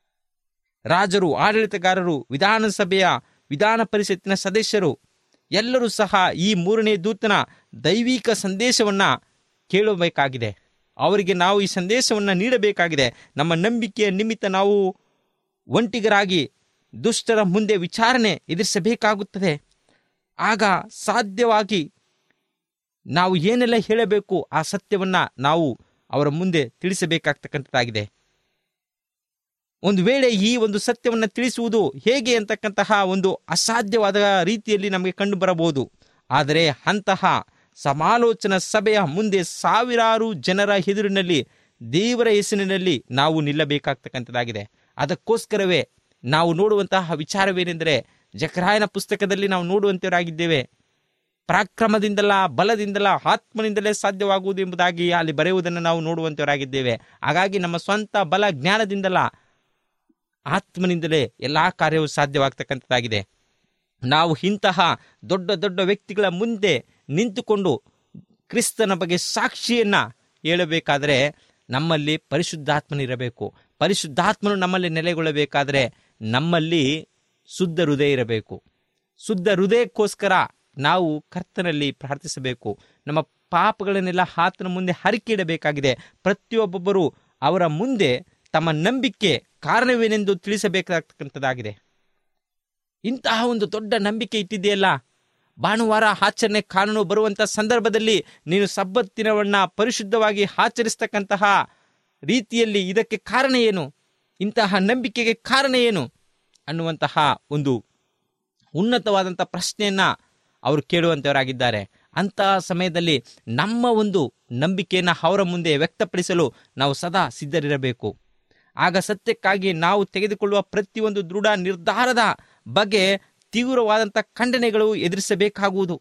ರಾಜರು ಆಡಳಿತಗಾರರು ವಿಧಾನಸಭೆಯ ವಿಧಾನ ಪರಿಷತ್ತಿನ ಸದಸ್ಯರು ಎಲ್ಲರೂ ಸಹ ಈ ಮೂರನೇ ದೂತನ ದೈವಿಕ ಸಂದೇಶವನ್ನ ಕೇಳಬೇಕಾಗಿದೆ ಅವರಿಗೆ ನಾವು ಈ ಸಂದೇಶವನ್ನು ನೀಡಬೇಕಾಗಿದೆ ನಮ್ಮ ನಂಬಿಕೆಯ ನಿಮಿತ್ತ ನಾವು ಒಂಟಿಗರಾಗಿ ದುಷ್ಟರ ಮುಂದೆ ವಿಚಾರಣೆ ಎದುರಿಸಬೇಕಾಗುತ್ತದೆ ಆಗ ಸಾಧ್ಯವಾಗಿ ನಾವು ಏನೆಲ್ಲ ಹೇಳಬೇಕು ಆ ಸತ್ಯವನ್ನ ನಾವು ಅವರ ಮುಂದೆ ತಿಳಿಸಬೇಕಾಗ್ತಕ್ಕಂಥದ್ದಾಗಿದೆ ಒಂದು ವೇಳೆ ಈ ಒಂದು ಸತ್ಯವನ್ನು ತಿಳಿಸುವುದು ಹೇಗೆ ಅಂತಕ್ಕಂತಹ ಒಂದು ಅಸಾಧ್ಯವಾದ ರೀತಿಯಲ್ಲಿ ನಮಗೆ ಕಂಡು ಬರಬಹುದು ಆದರೆ ಅಂತಹ ಸಮಾಲೋಚನಾ ಸಭೆಯ ಮುಂದೆ ಸಾವಿರಾರು ಜನರ ಎದುರಿನಲ್ಲಿ ದೇವರ ಹೆಸರಿನಲ್ಲಿ ನಾವು ನಿಲ್ಲಬೇಕಾಗ್ತಕ್ಕಂಥದ್ದಾಗಿದೆ ಅದಕ್ಕೋಸ್ಕರವೇ ನಾವು ನೋಡುವಂತಹ ವಿಚಾರವೇನೆಂದರೆ ಜಕರಾಯನ ಪುಸ್ತಕದಲ್ಲಿ ನಾವು ನೋಡುವಂತವರಾಗಿದ್ದೇವೆ ಪರಾಕ್ರಮದಿಂದಲ ಬಲದಿಂದಲ ಆತ್ಮನಿಂದಲೇ ಸಾಧ್ಯವಾಗುವುದು ಎಂಬುದಾಗಿ ಅಲ್ಲಿ ಬರೆಯುವುದನ್ನು ನಾವು ನೋಡುವಂತವರಾಗಿದ್ದೇವೆ ಹಾಗಾಗಿ ನಮ್ಮ ಸ್ವಂತ ಬಲ ಜ್ಞಾನದಿಂದಲ ಆತ್ಮನಿಂದಲೇ ಎಲ್ಲಾ ಕಾರ್ಯವು ಸಾಧ್ಯವಾಗ್ತಕ್ಕಂಥದ್ದಾಗಿದೆ ನಾವು ಇಂತಹ ದೊಡ್ಡ ದೊಡ್ಡ ವ್ಯಕ್ತಿಗಳ ಮುಂದೆ ನಿಂತುಕೊಂಡು ಕ್ರಿಸ್ತನ ಬಗ್ಗೆ ಸಾಕ್ಷಿಯನ್ನ ಹೇಳಬೇಕಾದರೆ ನಮ್ಮಲ್ಲಿ ಪರಿಶುದ್ಧಾತ್ಮನಿರಬೇಕು ಪರಿಶುದ್ಧಾತ್ಮನು ನಮ್ಮಲ್ಲಿ ನೆಲೆಗೊಳ್ಳಬೇಕಾದರೆ ನಮ್ಮಲ್ಲಿ ಶುದ್ಧ ಹೃದಯ ಇರಬೇಕು ಶುದ್ಧ ಹೃದಯಕ್ಕೋಸ್ಕರ ನಾವು ಕರ್ತನಲ್ಲಿ ಪ್ರಾರ್ಥಿಸಬೇಕು ನಮ್ಮ ಪಾಪಗಳನ್ನೆಲ್ಲ ಆತನ ಮುಂದೆ ಹರಿಕೆ ಇಡಬೇಕಾಗಿದೆ ಪ್ರತಿಯೊಬ್ಬೊಬ್ಬರು ಅವರ ಮುಂದೆ ತಮ್ಮ ನಂಬಿಕೆ ಕಾರಣವೇನೆಂದು ತಿಳಿಸಬೇಕಾಗ್ತಕ್ಕಂಥದ್ದಾಗಿದೆ ಇಂತಹ ಒಂದು ದೊಡ್ಡ ನಂಬಿಕೆ ಇಟ್ಟಿದೆಯಲ್ಲ ಭಾನುವಾರ ಆಚರಣೆ ಕಾನೂನು ಬರುವಂತಹ ಸಂದರ್ಭದಲ್ಲಿ ನೀನು ಸಬ್ಬತ್ತಿನವನ್ನ ಪರಿಶುದ್ಧವಾಗಿ ಆಚರಿಸ್ತಕ್ಕಂತಹ ರೀತಿಯಲ್ಲಿ ಇದಕ್ಕೆ ಕಾರಣ ಏನು ಇಂತಹ ನಂಬಿಕೆಗೆ ಕಾರಣ ಏನು ಅನ್ನುವಂತಹ ಒಂದು ಉನ್ನತವಾದಂಥ ಪ್ರಶ್ನೆಯನ್ನ ಅವರು ಕೇಳುವಂತವರಾಗಿದ್ದಾರೆ ಅಂತಹ ಸಮಯದಲ್ಲಿ ನಮ್ಮ ಒಂದು ನಂಬಿಕೆಯನ್ನು ಅವರ ಮುಂದೆ ವ್ಯಕ್ತಪಡಿಸಲು ನಾವು ಸದಾ ಸಿದ್ಧರಿರಬೇಕು ಆಗ ಸತ್ಯಕ್ಕಾಗಿ ನಾವು ತೆಗೆದುಕೊಳ್ಳುವ ಪ್ರತಿಯೊಂದು ದೃಢ ನಿರ್ಧಾರದ ಬಗ್ಗೆ ತೀವ್ರವಾದಂಥ ಖಂಡನೆಗಳು ಎದುರಿಸಬೇಕಾಗುವುದು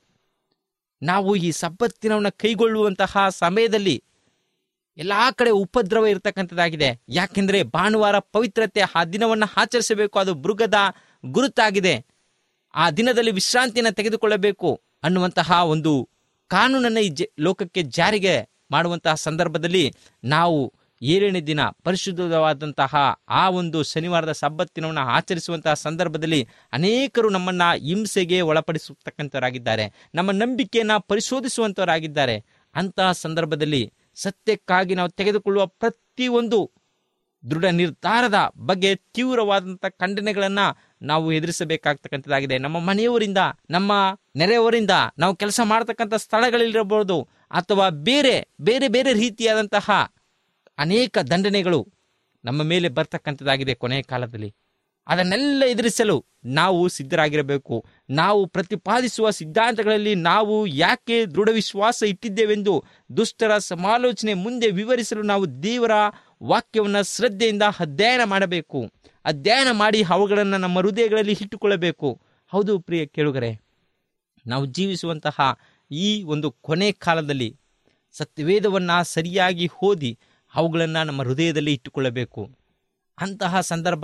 ನಾವು ಈ ಸಬ್ಬತ್ತಿನವನ್ನು ಕೈಗೊಳ್ಳುವಂತಹ ಸಮಯದಲ್ಲಿ ಎಲ್ಲಾ ಕಡೆ ಉಪದ್ರವ ಇರತಕ್ಕಂಥದ್ದಾಗಿದೆ ಯಾಕೆಂದ್ರೆ ಭಾನುವಾರ ಪವಿತ್ರತೆ ಆ ದಿನವನ್ನು ಆಚರಿಸಬೇಕು ಅದು ಮೃಗದ ಗುರುತಾಗಿದೆ ಆ ದಿನದಲ್ಲಿ ವಿಶ್ರಾಂತಿಯನ್ನು ತೆಗೆದುಕೊಳ್ಳಬೇಕು ಅನ್ನುವಂತಹ ಒಂದು ಕಾನೂನನ್ನು ಈ ಜ- ಲೋಕಕ್ಕೆ ಜಾರಿಗೆ ಮಾಡುವಂತಹ ಸಂದರ್ಭದಲ್ಲಿ ನಾವು ಏಳನೇ ದಿನ ಪರಿಶುದ್ಧವಾದಂತಹ ಆ ಒಂದು ಶನಿವಾರದ ಸಬ್ಬತ್ತಿನವನ್ನು ಆಚರಿಸುವಂತಹ ಸಂದರ್ಭದಲ್ಲಿ ಅನೇಕರು ನಮ್ಮನ್ನ ಹಿಂಸೆಗೆ ಒಳಪಡಿಸತಕ್ಕಂಥವರಾಗಿದ್ದಾರೆ ನಮ್ಮ ನಂಬಿಕೆಯನ್ನ ಪರಿಶೋಧಿಸುವಂತವರಾಗಿದ್ದಾರೆ ಅಂತಹ ಸಂದರ್ಭದಲ್ಲಿ ಸತ್ಯಕ್ಕಾಗಿ ನಾವು ತೆಗೆದುಕೊಳ್ಳುವ ಪ್ರತಿಯೊಂದು ದೃಢ ನಿರ್ಧಾರದ ಬಗ್ಗೆ ತೀವ್ರವಾದಂಥ ಖಂಡನೆಗಳನ್ನ ನಾವು ಎದುರಿಸಬೇಕಾಗ್ತಕ್ಕಂಥದ್ದಾಗಿದೆ ನಮ್ಮ ಮನೆಯವರಿಂದ ನಮ್ಮ ನೆರೆಯವರಿಂದ ನಾವು ಕೆಲಸ ಮಾಡತಕ್ಕಂಥ ಸ್ಥಳಗಳಲ್ಲಿರಬಹುದು ಅಥವಾ ಬೇರೆ ಬೇರೆ ಬೇರೆ ರೀತಿಯಾದಂತಹ ಅನೇಕ ದಂಡನೆಗಳು ನಮ್ಮ ಮೇಲೆ ಬರ್ತಕ್ಕಂಥದ್ದಾಗಿದೆ ಕೊನೆಯ ಕಾಲದಲ್ಲಿ ಅದನ್ನೆಲ್ಲ ಎದುರಿಸಲು ನಾವು ಸಿದ್ಧರಾಗಿರಬೇಕು ನಾವು ಪ್ರತಿಪಾದಿಸುವ ಸಿದ್ಧಾಂತಗಳಲ್ಲಿ ನಾವು ಯಾಕೆ ದೃಢ ವಿಶ್ವಾಸ ಇಟ್ಟಿದ್ದೇವೆಂದು ದುಷ್ಟರ ಸಮಾಲೋಚನೆ ಮುಂದೆ ವಿವರಿಸಲು ನಾವು ದೇವರ ವಾಕ್ಯವನ್ನು ಶ್ರದ್ಧೆಯಿಂದ ಅಧ್ಯಯನ ಮಾಡಬೇಕು ಅಧ್ಯಯನ ಮಾಡಿ ಅವುಗಳನ್ನು ನಮ್ಮ ಹೃದಯಗಳಲ್ಲಿ ಇಟ್ಟುಕೊಳ್ಳಬೇಕು ಹೌದು ಪ್ರಿಯ ಕೇಳುಗರೆ ನಾವು ಜೀವಿಸುವಂತಹ ಈ ಒಂದು ಕೊನೆ ಕಾಲದಲ್ಲಿ ಸತ್ಯವೇದವನ್ನು ಸರಿಯಾಗಿ ಓದಿ ಅವುಗಳನ್ನು ನಮ್ಮ ಹೃದಯದಲ್ಲಿ ಇಟ್ಟುಕೊಳ್ಳಬೇಕು ಅಂತಹ ಸಂದರ್ಭ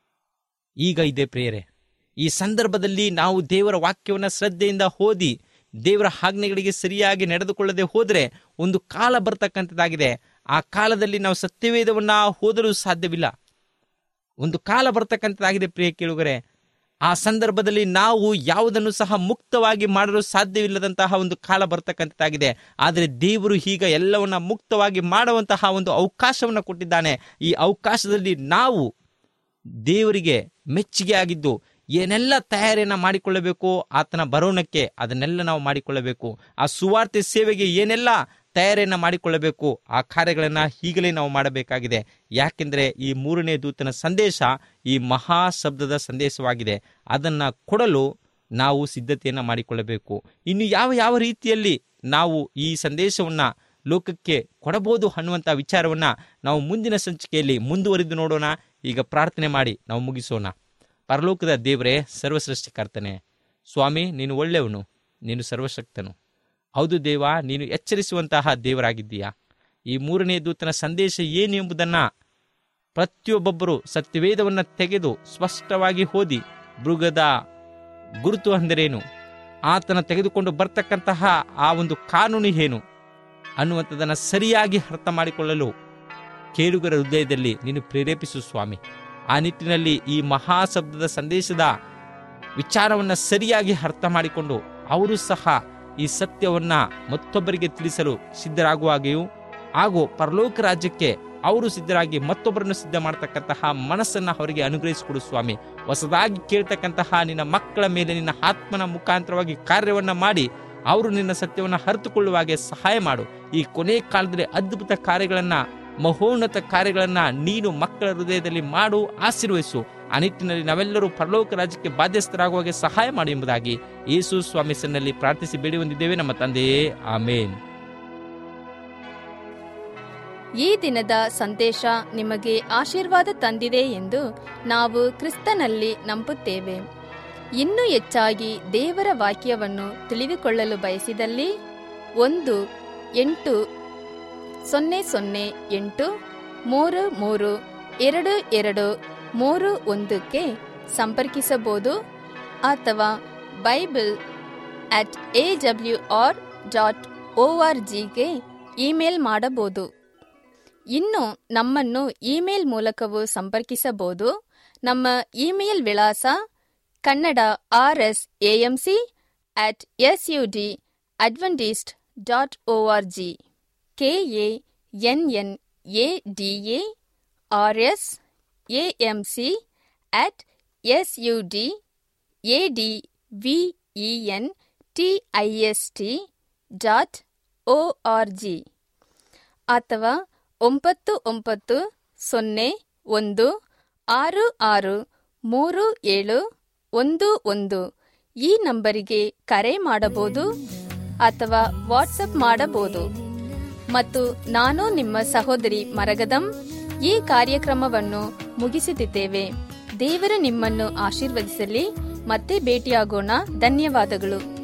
ಈಗ ಇದೆ ಪ್ರಿಯರೇ ಈ ಸಂದರ್ಭದಲ್ಲಿ ನಾವು ದೇವರ ವಾಕ್ಯವನ್ನು ಶ್ರದ್ಧೆಯಿಂದ ಓದಿ ದೇವರ ಆಜ್ಞೆಗಳಿಗೆ ಸರಿಯಾಗಿ ನಡೆದುಕೊಳ್ಳದೆ ಹೋದರೆ ಒಂದು ಕಾಲ ಬರ್ತಕ್ಕಂಥದ್ದಾಗಿದೆ ಆ ಕಾಲದಲ್ಲಿ ನಾವು ಸತ್ಯವೇದವನ್ನ ಓದಲು ಸಾಧ್ಯವಿಲ್ಲ ಒಂದು ಕಾಲ ಬರ್ತಕ್ಕಂಥದ್ದಾಗಿದೆ ಪ್ರಿಯ ಕೇಳುಗರೆ ಆ ಸಂದರ್ಭದಲ್ಲಿ ನಾವು ಯಾವುದನ್ನು ಸಹ ಮುಕ್ತವಾಗಿ ಮಾಡಲು ಸಾಧ್ಯವಿಲ್ಲದಂತಹ ಒಂದು ಕಾಲ ಬರ್ತಕ್ಕಂಥದ್ದಾಗಿದೆ ಆದರೆ ದೇವರು ಈಗ ಎಲ್ಲವನ್ನ ಮುಕ್ತವಾಗಿ ಮಾಡುವಂತಹ ಒಂದು ಅವಕಾಶವನ್ನು ಕೊಟ್ಟಿದ್ದಾನೆ ಈ ಅವಕಾಶದಲ್ಲಿ ನಾವು ದೇವರಿಗೆ ಮೆಚ್ಚುಗೆ ಆಗಿದ್ದು ಏನೆಲ್ಲ ತಯಾರಿಯನ್ನ ಮಾಡಿಕೊಳ್ಳಬೇಕು ಆತನ ಬರೋಣಕ್ಕೆ ಅದನ್ನೆಲ್ಲ ನಾವು ಮಾಡಿಕೊಳ್ಳಬೇಕು ಆ ಸುವಾರ್ತೆ ಸೇವೆಗೆ ಏನೆಲ್ಲ ತಯಾರಿಯನ್ನ ಮಾಡಿಕೊಳ್ಳಬೇಕು ಆ ಕಾರ್ಯಗಳನ್ನ ಈಗಲೇ ನಾವು ಮಾಡಬೇಕಾಗಿದೆ ಯಾಕೆಂದ್ರೆ ಈ ಮೂರನೇ ದೂತನ ಸಂದೇಶ ಈ ಮಹಾ ಶಬ್ದದ ಸಂದೇಶವಾಗಿದೆ ಅದನ್ನ ಕೊಡಲು ನಾವು ಸಿದ್ಧತೆಯನ್ನ ಮಾಡಿಕೊಳ್ಳಬೇಕು ಇನ್ನು ಯಾವ ಯಾವ ರೀತಿಯಲ್ಲಿ ನಾವು ಈ ಸಂದೇಶವನ್ನ ಲೋಕಕ್ಕೆ ಕೊಡಬಹುದು ಅನ್ನುವಂಥ ವಿಚಾರವನ್ನ ನಾವು ಮುಂದಿನ ಸಂಚಿಕೆಯಲ್ಲಿ ಮುಂದುವರಿದು ನೋಡೋಣ ಈಗ ಪ್ರಾರ್ಥನೆ ಮಾಡಿ ನಾವು ಮುಗಿಸೋಣ ಪರಲೋಕದ ದೇವರೇ ಸರ್ವಸೃಷ್ಟಿಕರ್ತನೆ ಸ್ವಾಮಿ ನೀನು ಒಳ್ಳೆಯವನು ನೀನು ಸರ್ವಶಕ್ತನು ಹೌದು ದೇವ ನೀನು ಎಚ್ಚರಿಸುವಂತಹ ದೇವರಾಗಿದ್ದೀಯಾ ಈ ಮೂರನೇ ದೂತನ ಸಂದೇಶ ಏನು ಎಂಬುದನ್ನ ಪ್ರತಿಯೊಬ್ಬೊಬ್ಬರು ಸತ್ಯವೇದವನ್ನು ತೆಗೆದು ಸ್ಪಷ್ಟವಾಗಿ ಓದಿ ಮೃಗದ ಗುರುತು ಅಂದರೇನು ಆತನ ತೆಗೆದುಕೊಂಡು ಬರ್ತಕ್ಕಂತಹ ಆ ಒಂದು ಕಾನೂನು ಏನು ಅನ್ನುವಂಥದ್ದನ್ನು ಸರಿಯಾಗಿ ಅರ್ಥ ಮಾಡಿಕೊಳ್ಳಲು ಕೇಳುಗರ ಹೃದಯದಲ್ಲಿ ನೀನು ಪ್ರೇರೇಪಿಸು ಸ್ವಾಮಿ ಆ ನಿಟ್ಟಿನಲ್ಲಿ ಈ ಮಹಾಶಬ್ದದ ಸಂದೇಶದ ವಿಚಾರವನ್ನು ಸರಿಯಾಗಿ ಅರ್ಥ ಮಾಡಿಕೊಂಡು ಅವರು ಸಹ ಈ ಸತ್ಯವನ್ನ ಮತ್ತೊಬ್ಬರಿಗೆ ತಿಳಿಸಲು ಸಿದ್ಧರಾಗುವ ಹಾಗೆಯೂ ಹಾಗೂ ಪರಲೋಕ ರಾಜ್ಯಕ್ಕೆ ಅವರು ಸಿದ್ಧರಾಗಿ ಮತ್ತೊಬ್ಬರನ್ನು ಸಿದ್ಧ ಮಾಡತಕ್ಕಂತಹ ಮನಸ್ಸನ್ನ ಅವರಿಗೆ ಅನುಗ್ರಹಿಸಿಕೊಡು ಸ್ವಾಮಿ ಹೊಸದಾಗಿ ಕೇಳ್ತಕ್ಕಂತಹ ನಿನ್ನ ಮಕ್ಕಳ ಮೇಲೆ ನಿನ್ನ ಆತ್ಮನ ಮುಖಾಂತರವಾಗಿ ಕಾರ್ಯವನ್ನ ಮಾಡಿ ಅವರು ನಿನ್ನ ಸತ್ಯವನ್ನ ಅರಿತುಕೊಳ್ಳುವ ಹಾಗೆ ಸಹಾಯ ಮಾಡು ಈ ಕೊನೆ ಕಾಲದಲ್ಲಿ ಅದ್ಭುತ ಕಾರ್ಯಗಳನ್ನ ಮಹೋನ್ನತ ಕಾರ್ಯಗಳನ್ನ ನೀನು ಮಕ್ಕಳ ಹೃದಯದಲ್ಲಿ ಮಾಡು ಆಶೀರ್ವಹಿಸು ಆ ನಿಟ್ಟಿನಲ್ಲಿ ನಾವೆಲ್ಲರೂ ಪರಲೋಕ ರಾಜ್ಯಕ್ಕೆ ಬಾಧ್ಯಸ್ಥರಾಗುವ ಹಾಗೆ ಸಹಾಯ ಮಾಡಿ ಎಂಬುದಾಗಿ ಯೇಸು ಸ್ವಾಮಿ ಸನ್ನಲ್ಲಿ ಪ್ರಾರ್ಥಿಸಿ ಬೇಡಿ ಹೊಂದಿದ್ದೇವೆ ನಮ್ಮ ತಂದೆಯೇ ಆಮೇನ್ ಈ ದಿನದ ಸಂದೇಶ ನಿಮಗೆ ಆಶೀರ್ವಾದ ತಂದಿದೆ ಎಂದು ನಾವು ಕ್ರಿಸ್ತನಲ್ಲಿ ನಂಬುತ್ತೇವೆ ಇನ್ನೂ ಹೆಚ್ಚಾಗಿ ದೇವರ ವಾಕ್ಯವನ್ನು ತಿಳಿದುಕೊಳ್ಳಲು ಬಯಸಿದಲ್ಲಿ ಒಂದು ಎಂಟು ಸೊನ್ನೆ ಸೊನ್ನೆ ಎಂಟು ಮೂರು ಮೂರು ಎರಡು ಎರಡು ಮೂರು ಒಂದಕ್ಕೆ ಸಂಪರ್ಕಿಸಬಹುದು ಅಥವಾ bible at A W R dot O R ಜಿಗೆ ಇಮೇಲ್ ಮಾಡಬಹುದು ಇನ್ನು ನಮ್ಮನ್ನು ಇಮೇಲ್ ಮೂಲಕವೂ ಸಂಪರ್ಕಿಸಬಹುದು ನಮ್ಮ ಇಮೇಲ್ ವಿಳಾಸ Kannada R S AMC at S U D Adventist dot O R G K A N N A D A R S AMC at S U D A D V E N T I S T dot O R G ಅಥವಾ ಒಂಬತ್ತು ಒಂಬತ್ತು ಸೊನ್ನೆ ಒಂದು ಆರು ಆರು ಮೂರು ಏಳು ಒಂದು ಒಂದು ಈ ನಂಬರಿಗೆ ಕರೆ ಮಾಡಬಹುದು ಅಥವಾ ವಾಟ್ಸಪ್ ಮಾಡಬಹುದು ಮತ್ತು ನಾನು ನಿಮ್ಮ ಸಹೋದರಿ ಮರಗದಂ ಈ ಕಾರ್ಯಕ್ರಮವನ್ನು ಮುಗಿಸುತ್ತಿದ್ದೇವೆ ದೇವರು ನಿಮ್ಮನ್ನು ಆಶೀರ್ವದಿಸಲಿ ಮತ್ತೆ ಭೇಟಿಯಾಗೋಣ ಧನ್ಯವಾದಗಳು